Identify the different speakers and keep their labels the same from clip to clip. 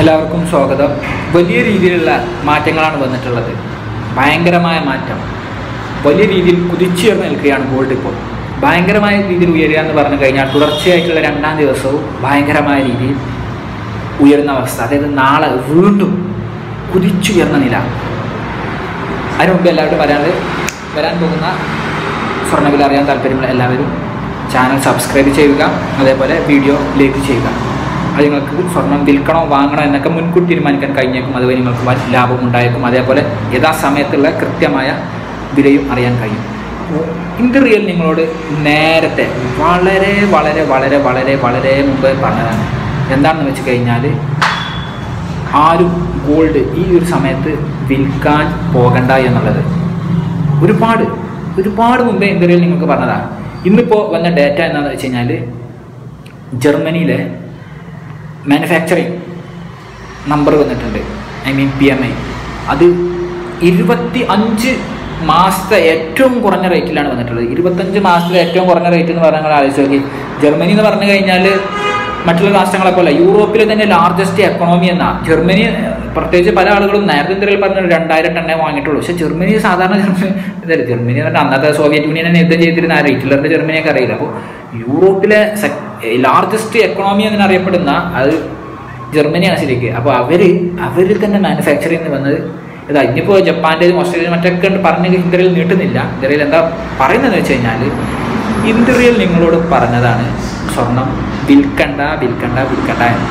Speaker 1: എല്ലാവർക്കും സ്വാഗതം വലിയ രീതിയിലുള്ള മാറ്റങ്ങളാണ് വന്നിട്ടുള്ളത് ഭയങ്കരമായ മാറ്റം വലിയ രീതിയിൽ കുതിച്ചുയർന്ന് നിൽക്കുകയാണ് ഗോൾഡ് ഇപ്പോൾ ഭയങ്കരമായ രീതിയിൽ ഉയരുക എന്ന് പറഞ്ഞു കഴിഞ്ഞാൽ തുടർച്ചയായിട്ടുള്ള രണ്ടാം ദിവസവും ഭയങ്കരമായ രീതിയിൽ ഉയരുന്ന അവസ്ഥ അതായത് നാളെ വീണ്ടും കുതിച്ചുയർന്ന നില അതിനു മുമ്പ് എല്ലാവരും വരാണ്ട് വരാൻ പോകുന്ന സ്വർണ്ണവില അറിയാൻ താല്പര്യമുള്ള എല്ലാവരും ചാനൽ സബ്സ്ക്രൈബ് ചെയ്യുക അതേപോലെ വീഡിയോ ലൈക്ക് ചെയ്യുക അത് നിങ്ങൾക്ക് സ്വർണം വിൽക്കണോ വാങ്ങണോ എന്നൊക്കെ മുൻകൂട്ടി തീരുമാനിക്കാൻ കഴിഞ്ഞേക്കും അതുവഴി നിങ്ങൾക്ക് വൻ ലാഭം ഉണ്ടായേക്കും അതേപോലെ യഥാസമയത്തുള്ള കൃത്യമായ വിലയും അറിയാൻ കഴിയും ഇന്ത്യ റിയൽ നിങ്ങളോട് നേരത്തെ വളരെ വളരെ വളരെ വളരെ വളരെ മുമ്പ് പറഞ്ഞതാണ് എന്താണെന്ന് വെച്ച് കഴിഞ്ഞാൽ ആരും ഗോൾഡ് ഈ ഒരു സമയത്ത് വിൽക്കാൻ പോകണ്ട എന്നുള്ളത് ഒരുപാട് ഒരുപാട് മുമ്പേ ഇന്ത്യയിൽ നിങ്ങൾക്ക് പറഞ്ഞതാണ് ഇന്നിപ്പോൾ വന്ന ഡേറ്റ എന്താണെന്ന് വെച്ച് കഴിഞ്ഞാൽ ജർമ്മനിയിലെ മാനുഫാക്ചറിങ് നമ്പർ വന്നിട്ടുണ്ട് I mean P M I അത് ഇരുപത്തി അഞ്ച് മാസത്തെ ഏറ്റവും കുറഞ്ഞ റേറ്റിലാണ് വന്നിട്ടുള്ളത് ഇരുപത്തഞ്ച് മാസത്തിലെ ഏറ്റവും കുറഞ്ഞ റേറ്റ് എന്ന് പറഞ്ഞാൽ ആലോചിച്ച് നോക്കി ജർമ്മനി എന്ന് പറഞ്ഞു കഴിഞ്ഞാൽ മറ്റുള്ള രാഷ്ട്രങ്ങളെ പോലെ യൂറോപ്പിലെ തന്നെ ലാർജസ്റ്റ് എക്കണോമി എന്നാ ജർമ്മനി പ്രത്യേകിച്ച് പല ആളുകളും നേരത്തെ എന്തെങ്കിലും പറഞ്ഞ രണ്ടായിരം ടണ്ണേ വാങ്ങിയിട്ടുള്ളൂ പക്ഷെ ജർമ്മനി സാധാരണ ജർമ്മനി ഇതല്ല ജർമ്മനി എന്ന് പറഞ്ഞാൽ അന്നത്തെ സോവിയറ്റ് യൂണിയൻ തന്നെ യുദ്ധം ചെയ്തിരുന്ന ആ റേറ്റിലറിന്റെ ജർമ്മനിയൊക്കെ അറിയില്ല അപ്പോൾ യൂറോപ്പിലെ ലാർജസ്റ്റ് എക്കണോമി എന്നറിയപ്പെടുന്ന അത് ജർമ്മനിയാണ് ശരിക്ക് അപ്പോൾ അവര് അവരിൽ തന്നെ മാനുഫാക്ചറിങ് വന്നത് ഇതാ ഇനിയിപ്പോൾ ജപ്പാൻ്റെതും ഓസ്ട്രേലിയ മറ്റൊക്കെ ഉണ്ട് പറഞ്ഞ് ഇന്ത്യയിൽ നീട്ടുന്നില്ല ഇന്ത്യയിൽ എന്താ പറയുന്നതെന്ന് വെച്ച് കഴിഞ്ഞാൽ ഇന്ത്യയിൽ നിങ്ങളോട് പറഞ്ഞതാണ് സ്വർണം വിൽക്കണ്ട വിൽക്കണ്ട വിൽക്കണ്ട എന്ന്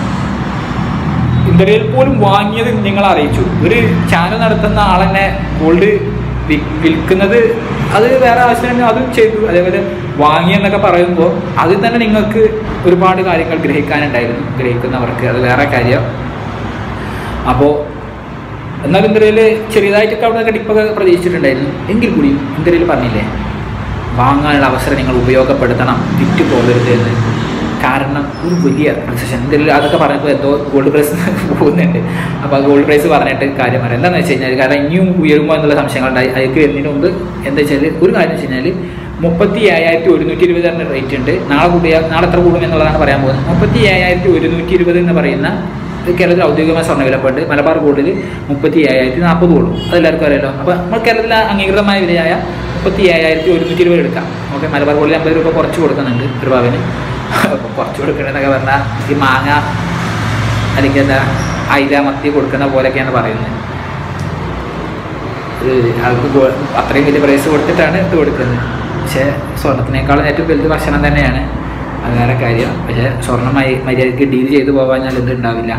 Speaker 1: ഇന്ത്യയിൽ പോലും വാങ്ങിയത് നിങ്ങൾ അറിയിച്ചു ഒരു ചാനൽ നടത്തുന്ന ആളെന്നെ ഗോൾഡ് വിൽക്കുന്നത് അത് വേറെ ആവശ്യത്തിന് അതും ചെയ്തു അതേപോലെ വാങ്ങിയെന്നൊക്കെ പറയുമ്പോൾ അതിൽ തന്നെ നിങ്ങൾക്ക് ഒരുപാട് കാര്യങ്ങൾ ഗ്രഹിക്കാനുണ്ടായിരുന്നു ഗ്രഹിക്കുന്നവർക്ക് അത് വേറെ കാര്യം അപ്പോൾ എന്നാൽ ഇന്ത്യയിൽ ചെറിയതായിട്ടൊക്കെ അവിടെ നിന്നൊക്കെ ഡിപ്പൊക്കെ പ്രതീക്ഷിച്ചിട്ടുണ്ടായിരുന്നു എങ്കിൽ കൂടി ഇന്ത്യയിൽ പറഞ്ഞില്ലേ വാങ്ങാനുള്ള അവസരം നിങ്ങൾ ഉപയോഗപ്പെടുത്തണം വിറ്റ് പോകരുത് എന്ന് കാരണം ഒരു വലിയ റിസഷൻ ഇന്ത്യയിൽ അതൊക്കെ പറഞ്ഞപ്പോൾ എന്തോ ഗോൾഡ് പ്രൈസ് പോകുന്നുണ്ട് അപ്പോൾ ആ ഗോൾഡ് പ്രൈസ് പറഞ്ഞിട്ട് കാര്യം പറയാം എന്താണെന്ന് വെച്ച് കഴിഞ്ഞാൽ കാരണം ഇനിയും ഉയരുമോ എന്നുള്ള സംശയങ്ങളുണ്ടായി അതിലേക്ക് വരുന്നതിന് മുമ്പ് എന്താ വെച്ചാൽ ഒരു കാര്യം വെച്ച് കഴിഞ്ഞാൽ മുപ്പത്തി ഏഴായിരത്തി ഒരുന്നൂറ്റി ഇരുപത് എന്ന റേറ്റ് ഉണ്ട് നാളെ കൂടിയ നാളെ എത്ര കൂടും എന്നുള്ളതാണ് പറയാൻ പോകുന്നത് മുപ്പത്തി ഏഴായിരത്തി ഒരുന്നൂറ്റി ഇരുപത് എന്ന് പറയുന്ന കേരളത്തിൽ ഔദ്യോഗികമായ സ്വർണ്ണവിലപ്പുണ്ട് മലബാർ ഗോൾഡിൽ മുപ്പത്തി ഏഴായിരത്തി നാൽപ്പത് കൂടും അതെല്ലാവർക്കും അറിയാലോ അപ്പോൾ നമ്മൾ കേരളത്തിൽ അംഗീകൃതമായ വിലയായ മുപ്പത്തി ഏഴായിരത്തി ഒരുന്നൂറ്റി ഇരുപത് എടുക്കാം ഓക്കെ മലബാർ ഗോൾഡിൽ അമ്പത് രൂപ കുറച്ച് കൊടുക്കുന്നുണ്ട് ഒരു പവന് അപ്പോൾ കുറച്ച് കൊടുക്കണമെന്നൊക്കെ പറഞ്ഞാൽ ഈ മാങ്ങ അല്ലെങ്കിൽ എന്താ അയില മത്തി കൊടുക്കുന്ന പോലെയൊക്കെയാണ് പറയുന്നത് അവർക്ക് അത്രയും വലിയ പ്രൈസ് കൊടുത്തിട്ടാണ് ഇത് കൊടുക്കുന്നത് പക്ഷേ സ്വർണത്തിനേക്കാളും ഏറ്റവും വലുത് ഭക്ഷണം തന്നെയാണ് അത് വേറെ കാര്യം പക്ഷേ സ്വർണം മര്യാദയ്ക്ക് ഡീൽ ചെയ്തു പോകാഞ്ഞാൽ എന്ത് ഉണ്ടാവില്ല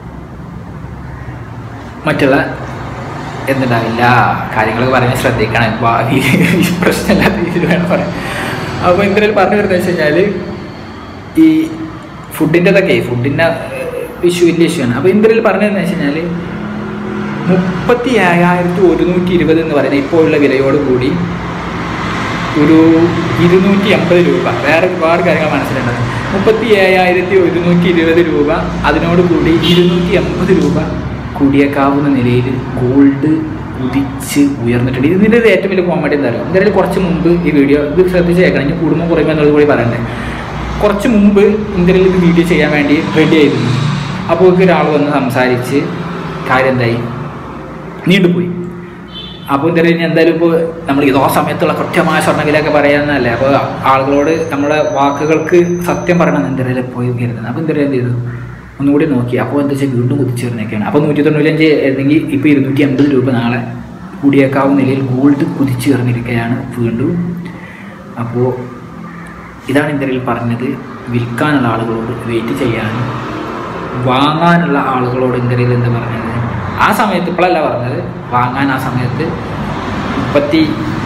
Speaker 1: മറ്റുള്ള എന്തുണ്ടാവില്ല കാര്യങ്ങളൊക്കെ പറഞ്ഞ് ശ്രദ്ധിക്കണം ഭാവി പ്രശ്നമില്ലാത്ത രീതിയിൽ വേണം പറയാം അപ്പോൾ എന്തെങ്കിലും പറഞ്ഞു വരുന്നത് വെച്ച് കഴിഞ്ഞാൽ ഈ ഫുഡിൻ്റെതൊക്കെ ഫുഡിൻ്റെ ഇഷ്യൂ വലിയ ഇഷ്യൂ ആണ് അപ്പോൾ എന്തെങ്കിലും പറഞ്ഞതെന്ന് വെച്ച് കഴിഞ്ഞാൽ മുപ്പത്തി ഏഴായിരത്തി ഒരുന്നൂറ്റി ഇരുപത് എന്ന് പറയുന്ന ഇപ്പോഴുള്ള വിലയോട് കൂടി ഒരു ഇരുന്നൂറ്റി അമ്പത് രൂപ വേറെ ഒരുപാട് കാര്യങ്ങൾ മനസ്സിലുണ്ട് മുപ്പത്തി ഏഴായിരത്തി ഒരുന്നൂറ്റി ഇരുപത് രൂപ അതിനോട് കൂടി ഇരുന്നൂറ്റി അമ്പത് രൂപ കൂടിയേക്കാവുന്ന നിലയിൽ ഗോൾഡ് കുതിച്ച് ഉയർന്നിട്ടുണ്ട് ഇതിൻ്റെ ഒരു ഏറ്റവും വലിയ കോമഡി എന്താ പറയുക എന്തായാലും കുറച്ച് മുമ്പ് ഈ വീഡിയോ ഇത് ശ്രദ്ധിച്ച് കേൾക്കണം ഇനി കുടുംബം കുറയുമ്പോൾ എന്നുള്ളത് കൂടി പറയണ്ടേ കുറച്ച് മുമ്പ് ഇന്ത്യയിൽ ഇത് വീഡിയോ ചെയ്യാൻ വേണ്ടി റെഡി ആയിരുന്നു അപ്പോൾ ഒരാൾ വന്ന് സംസാരിച്ച് കാര്യം എന്തായി നീണ്ടുപോയി അപ്പോൾ എന്താ പറയുക എന്തായാലും ഇപ്പോൾ നമ്മൾ ഇതോ സമയത്തുള്ള കൃത്യമായ സ്വർണ്ണവിലയൊക്കെ പറയാമെന്നല്ലേ അപ്പോൾ ആളുകളോട് നമ്മുടെ വാക്കുകൾക്ക് സത്യം പറയണം എന്തായാലും പോയി കരുതുന്നത് അപ്പോൾ എന്തായാലും എന്ത് ചെയ്തു ഒന്നുകൂടി നോക്കി അപ്പോൾ എന്താ വെച്ചാൽ വീണ്ടും കുതിച്ചേർന്നൊക്കെയാണ് അപ്പോൾ നൂറ്റി തൊണ്ണൂറ്റഞ്ച് അല്ലെങ്കിൽ ഇപ്പോൾ ഇരുന്നൂറ്റി അമ്പത് രൂപ നാളെ കൂടിയേക്കാവുന്ന നിലയിൽ ഗോൾഡ് കുതിച്ചേർന്നിരിക്കുകയാണ് വീണ്ടും അപ്പോൾ ഇതാണ് ഇന്ത്യയിൽ പറഞ്ഞത് വിൽക്കാനുള്ള ആളുകളോട് വെയിറ്റ് ചെയ്യാനും വാങ്ങാനുള്ള ആളുകളോട് ഇന്ത്യയിൽ എന്താ പറഞ്ഞത് ആ സമയത്ത് ഇപ്പോഴല്ല പറഞ്ഞത് വാങ്ങാൻ ആ സമയത്ത് മുപ്പത്തി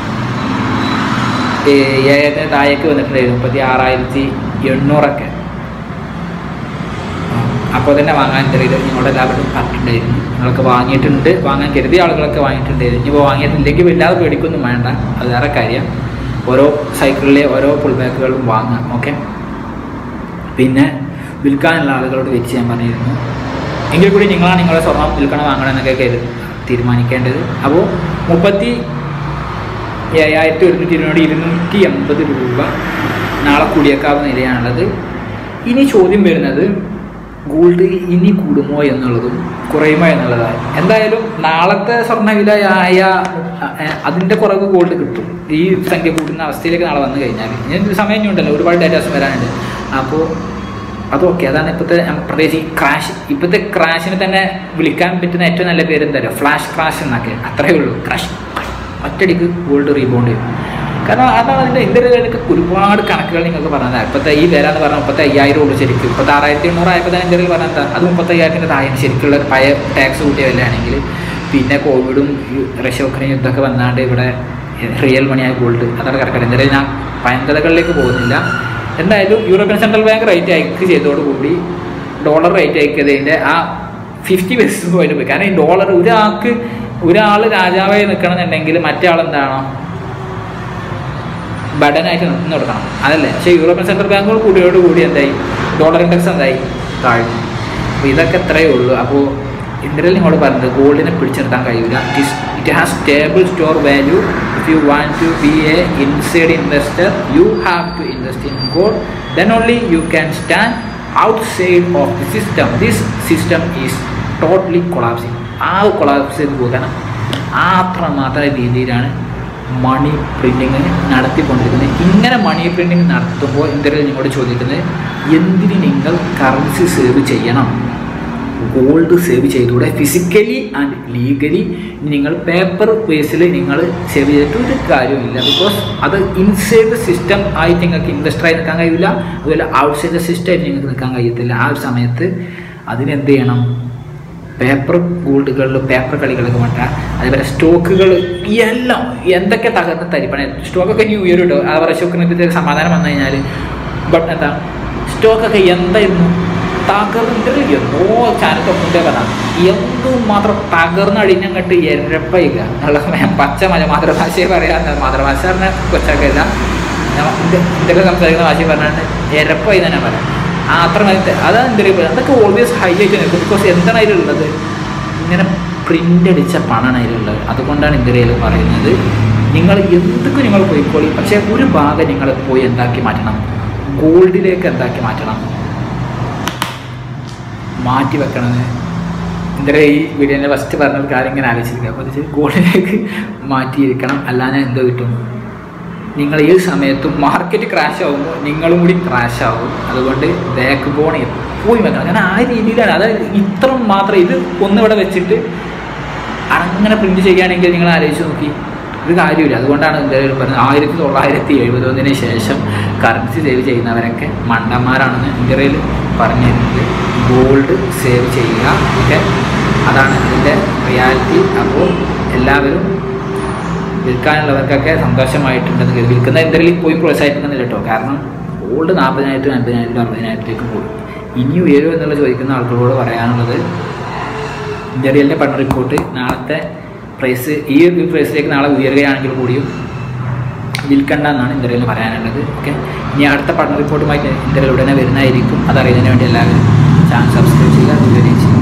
Speaker 1: ഏഴ് താഴേക്ക് വന്നിട്ടുണ്ടായിരുന്നു മുപ്പത്തി ആറായിരത്തി എണ്ണൂറൊക്കെ അപ്പോൾ തന്നെ വാങ്ങാൻ ചെറിയത് നിങ്ങളുടെ എല്ലാവരും പറഞ്ഞിട്ടുണ്ടായിരുന്നു നിങ്ങളൊക്കെ വാങ്ങിയിട്ടുണ്ട് വാങ്ങാൻ കരുതിയ ആളുകളൊക്കെ വാങ്ങിയിട്ടുണ്ടായിരുന്നു ഇനിയിപ്പോൾ വാങ്ങിയിട്ടില്ലെങ്കിൽ വല്ലാതെ പേടിക്കൊന്നും വേണ്ട അത് വേറെ കാര്യം ഓരോ സൈക്കിളിലെ ഓരോ പുൾ ബാക്കുകളും വാങ്ങാം ഓക്കെ പിന്നെ വിൽക്കാനുള്ള ആളുകളോട് വെച്ച് ചെയ്യാൻ പറഞ്ഞിരുന്നു എങ്കിൽ കൂടി നിങ്ങളാണ് നിങ്ങളെ സ്വർണം വിൽക്കണം വാങ്ങണം എന്നൊക്കെ കരുതി തീരുമാനിക്കേണ്ടത് അപ്പോൾ മുപ്പത്തി ഏഴായിരത്തി ഒരുന്നൂറ്റി ഇരുന്നൂറ്റി ഇരുന്നൂറ്റി എൺപത് രൂപ നാളെ കൂടിയേക്കാവുന്ന നിലയാണുള്ളത് ഇനി ചോദ്യം വരുന്നത് ഗോൾഡ് ഇനി കൂടുമോ എന്നുള്ളതും കുറയുമോ എന്നുള്ളതാണ് എന്തായാലും നാളത്തെ സ്വർണ്ണവില ആയ അതിൻ്റെ കുറവ് ഗോൾഡ് കിട്ടും ഈ സംഖ്യ കൂടുന്ന അവസ്ഥയിലേക്ക് നാളെ വന്നു കഴിഞ്ഞാൽ ഇനി സമയം ഇനി ഉണ്ടല്ലോ ഒരുപാട് ഡേറ്റാസ് വരാനുണ്ട് അപ്പോൾ അതൊക്കെ അതാണ് ഇപ്പോഴത്തെ പ്രത്യേകിച്ച് ഈ ക്രാഷ് ഇപ്പോഴത്തെ ക്രാഷിന് തന്നെ വിളിക്കാൻ പറ്റുന്ന ഏറ്റവും നല്ല പേര് എന്താ പറയുക ഫ്ലാഷ് ക്രാഷ് എന്നൊക്കെ അത്രയേ ഉള്ളൂ ക്രാഷ് ഒറ്റയടിക്ക് ഗോൾഡ് റീബൗണ്ട് ചെയ്യും കാരണം അതാണ് അതിൻ്റെ ഇന്ത്യയിലൊക്കെ ഒരുപാട് കണക്കുകൾ നിങ്ങൾക്ക് പറഞ്ഞത് ഇപ്പോഴത്തെ ഈ വില എന്ന് പറഞ്ഞാൽ മുപ്പത്തി അയ്യായിരം ഉള്ളൂ ശരിക്കും ഇപ്പോഴത്തെ ആറായിരത്തി എണ്ണൂറ് ആയപ്പോൾ തന്നെ ഇന്ത്യയിൽ പറഞ്ഞാൽ എന്താ അത് മുപ്പത്തി അയ്യായിരത്തിൻ്റെ താഴെ ശരിക്കുള്ള പഴയ ടാക്സ് കൂട്ടിയ വിലയാണെങ്കിൽ പിന്നെ കോവിഡും ഈ റഷ്യ ഉക്രൈൻ യുദ്ധമൊക്കെ വന്നാണ്ട് ഇവിടെ റിയൽ മണിയായ ഗോൾഡ് അതാണ് കറക്റ്റ് എന്തായാലും ഞാൻ ഭയങ്കരതകളിലേക്ക് പോകുന്നില്ല എന്തായാലും European central bank rate hike ചെയ്തതോടുകൂടി ഡോളർ റേറ്റ് ഹൈക്കതിൻ്റെ ആ ഫിഫ്റ്റി ബേസിസ് പോയിന്റ് പോയി കാരണം ഈ ഡോളർ ഒരാൾക്ക് ഒരാൾ രാജാവായി നിൽക്കണമെന്നുണ്ടെങ്കിൽ മറ്റേ ആൾ എന്താണോ ബഡനായിട്ട് നിന്ന് കൊടുക്കണം അതല്ലേ പക്ഷേ യൂറോപ്യൻ സെൻട്രൽ ബാങ്കുകൾ കൂടിയോട് കൂടി എന്തായി ഡോളർ ഇൻഡെക്സ് എന്തായി താഴ്ന്നു അപ്പോൾ ഇതൊക്കെ എത്രയേ ഉള്ളൂ അപ്പോൾ ഇന്ത്യയിൽ നിങ്ങളോട് പറഞ്ഞത് ഗോൾഡിനെ പിടിച്ചെടുക്കാൻ കഴിയില്ല it has stable store value if you want to be a inside investor you have to invest in gold then only you can stand outside of the system this system is totally collapsing ആ collapse ചെയ്ത് പോകാൻ അത്രമാത്ര രീതിയിലാണ് മണി printing നടത്തിക്കൊണ്ടിരിക്കുന്നത് ഇങ്ങനെ മണി printing നടത്തുമ്പോൾ ഇന്ത്യയിൽ നിങ്ങളോട് ചോദിക്കുന്നത് എന്തിന് നിങ്ങൾ കറൻസി സേവ് ചെയ്യണം ഗോൾഡ് സേവ് ചെയ്തുകൂടെ ഫിസിക്കലി ആൻഡ് ലീഗലി നിങ്ങൾ പേപ്പർ ബേസിൽ നിങ്ങൾ സേവ് ചെയ്തിട്ട് ഒരു കാര്യമില്ല ബിക്കോസ് അത് ഇൻസൈഡ് ദ സിസ്റ്റം ആയിട്ട് നിങ്ങൾക്ക് ഇൻവെസ്റ്ററായി നിൽക്കാൻ കഴിയില്ല അതുപോലെ ഔട്ട്സൈഡ് ദ സിസ്റ്റം ആയിട്ട് നിങ്ങൾക്ക് നിൽക്കാൻ കഴിയത്തില്ല ആ ഒരു സമയത്ത് അതിനെന്ത് ചെയ്യണം പേപ്പർ ഗോൾഡുകളിൽ പേപ്പർ കളികളൊക്കെ വേണ്ട അതേപോലെ സ്റ്റോക്കുകൾ എല്ലാം എന്തൊക്കെ തകർന്ന് തരിപ്പണ സ്റ്റോക്കൊക്കെ ന്യൂ ഇയർ കിട്ടും ആ വർഷമൊക്കെ പറ്റി സമാധാനം വന്നു കഴിഞ്ഞാൽ ബട്ട് എന്താ സ്റ്റോക്കൊക്കെ എന്തായിരുന്നു തകർന്നിട്ട് എന്തോ ചാനൽ മുന്നേ പറഞ്ഞാൽ എന്തും മാത്രം തകർന്നടിഞ്ഞങ്ങട്ട് എരപ്പയില്ല എന്നുള്ള പച്ച മല മാതൃഭാഷയെ പറയാൻ മാതൃഭാഷ പറഞ്ഞ കൊച്ചൊക്കെയല്ല ഇന്ത്യയിൽ സംസാരിക്കുന്ന ഭാഷ പറഞ്ഞാൽ എരപ്പായി തന്നെ പറയാം ആ അത്ര മതി അതാണ് ഇന്ത്യയിൽ അതൊക്കെ ഓൾവേസ് ഹൈലൈറ്റ് നിൽക്കും ബിക്കോസ് എന്താണ് അതിലുള്ളത് ഇങ്ങനെ പ്രിൻ്റ് അടിച്ച പണമാണ് അതിലുള്ളത് അതുകൊണ്ടാണ് ഇന്ത്യയിൽ പറയുന്നത് നിങ്ങൾ എന്തൊക്കെ നിങ്ങൾ പോയിക്കോളി പക്ഷേ ഒരു ഭാഗം നിങ്ങൾ പോയി എന്താക്കി മാറ്റണം ഗോൾഡിലേക്ക് എന്താക്കി മാറ്റണം മാറ്റി വെക്കണമെന്ന് ഇന്ദിര ഈ വീഡിയോൻ്റെ ഫസ്റ്റ് പറഞ്ഞ ഒരു കാര്യം ഇങ്ങനെ ആലോചിച്ചിരിക്കുക അപ്പോൾ അത് ഗോൾഡിലേക്ക് മാറ്റിയിരിക്കണം അല്ലാതെ എന്തോ കിട്ടും നിങ്ങൾ ഈ സമയത്തും മാർക്കറ്റ് ക്രാഷ് ആകുമ്പോൾ നിങ്ങളും കൂടി ക്രാഷ് ആകും അതുകൊണ്ട് ബാക്ക് ബോൺ എപ്പോഴും വെക്കണം കാരണം ആ രീതിയിലാണ് അതായത് ഇത്ര മാത്രം ഇത് ഒന്നിവിടെ വെച്ചിട്ട് അങ്ങനെ പ്രിൻറ്റ് ചെയ്യുകയാണെങ്കിൽ നിങ്ങൾ ആലോചിച്ച് നോക്കി ഇത് കാര്യമില്ല അതുകൊണ്ടാണ് എന്തായാലും പറഞ്ഞത് ആയിരത്തി തൊള്ളായിരത്തി എഴുപത്തൊന്നിന് ശേഷം കറൻസി സേവ് ചെയ്യുന്നവരൊക്കെ മണ്ടന്മാരാണെന്ന് ഇന്ത്യയിൽ പറഞ്ഞിരുന്നത് ഗോൾഡ് സേവ് ചെയ്യുക ഓക്കെ അതാണ് അതിൻ്റെ റിയാലിറ്റി അപ്പോൾ എല്ലാവരും വിൽക്കാനുള്ളവർക്കൊക്കെ സന്തോഷമായിട്ടുണ്ടെന്ന് കരുതി വിൽക്കുന്ന എന്തെങ്കിലും പോയി പ്രോത്സാഹിപ്പിക്കുന്നില്ല കേട്ടോ കാരണം ഗോൾഡ് നാൽപ്പതിനായിരത്തിനും അൻപതിനായിരത്തിനും അറുപതിനായിരത്തിലേക്ക് പോകും ഇനി ഉയരുമോ എന്നുള്ള ചോദിക്കുന്ന ആൾക്കാരോട് പറയാനുള്ളത് ഇന്ത്യയിലെ പഠന റിപ്പോർട്ട് നാളത്തെ പ്രൈസ് ഈ ഒരു പ്രൈസിലേക്ക് നാളെ ഉയരുകയാണെങ്കിൽ കൂടിയും വിൽക്കണ്ട എന്നാണ് ഇന്ത്യയിൽ പറയാനുള്ളത് ഓക്കെ ഇനി അടുത്ത പഠന റിപ്പോർട്ടുമായിട്ട് ഇന്ത്യയിൽ ഉടനെ വരുന്നതായിരിക്കും അതറിയുന്നതിന് വേണ്ടി എല്ലാവരും ചാനൽ സബ്സ്ക്രൈബ് ചെയ്യുക വീഡിയോ ചെയ്യുക